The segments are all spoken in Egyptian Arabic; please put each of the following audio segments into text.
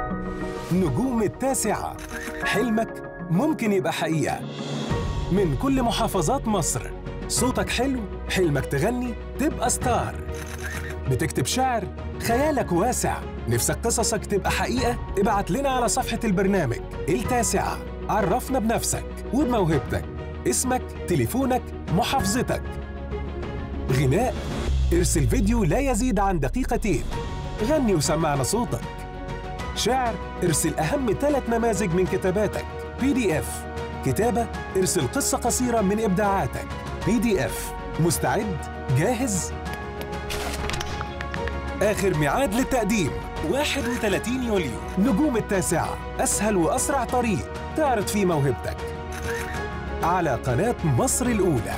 نجوم التاسعة حلمك ممكن يبقى حقيقة من كل محافظات مصر صوتك حلو حلمك تغني تبقى ستار بتكتب شعر خيالك واسع نفسك قصصك تبقى حقيقة ابعت لنا على صفحة البرنامج التاسعة عرفنا بنفسك وبموهبتك اسمك تليفونك محافظتك غناء ارسل فيديو لا يزيد عن دقيقتين غني وسمعنا صوتك شعر ارسل أهم ثلاث نماذج من كتاباتك بي دي اف كتابة ارسل قصة قصيرة من إبداعاتك بي دي اف مستعد؟ جاهز؟ آخر ميعاد للتقديم 31 يوليو نجوم التاسعة أسهل وأسرع طريق تعرض فيه موهبتك على قناة مصر الأولى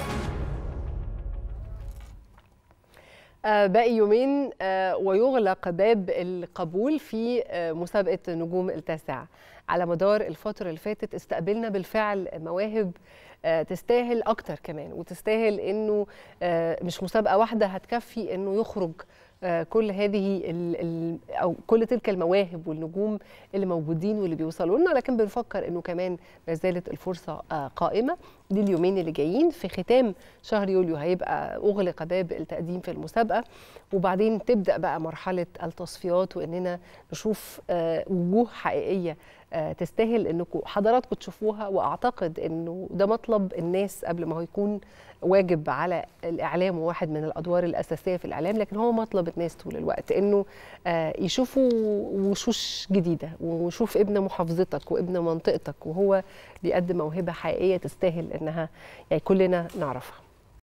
آه، باقي يومين آه، ويغلق باب القبول في آه، مسابقة نجوم التاسعة على مدار الفترة اللي فاتت استقبلنا بالفعل مواهب آه، تستاهل أكتر كمان وتستاهل إنه آه، مش مسابقة واحدة هتكفي إنه يخرج آه، كل هذه ال ال او كل تلك المواهب والنجوم اللي موجودين واللي بيوصلوا لنا لكن بنفكر انه كمان ما زالت الفرصه آه، قائمه دي اليومين اللي جايين في ختام شهر يوليو هيبقى اغلق باب التقديم في المسابقه وبعدين تبدا بقى مرحله التصفيات واننا نشوف آه، وجوه حقيقيه آه، تستاهل انكم حضراتكم تشوفوها واعتقد انه ده مطلب الناس قبل ما هو يكون واجب على الاعلام وواحد من الادوار الاساسيه في الاعلام لكن هو مطلب الناس طول الوقت انه آه، يشوفوا وشوش جديده ويشوف ابن محافظتك وابن منطقتك وهو بيقدم موهبه حقيقيه تستاهل انها يعني كلنا نعرفها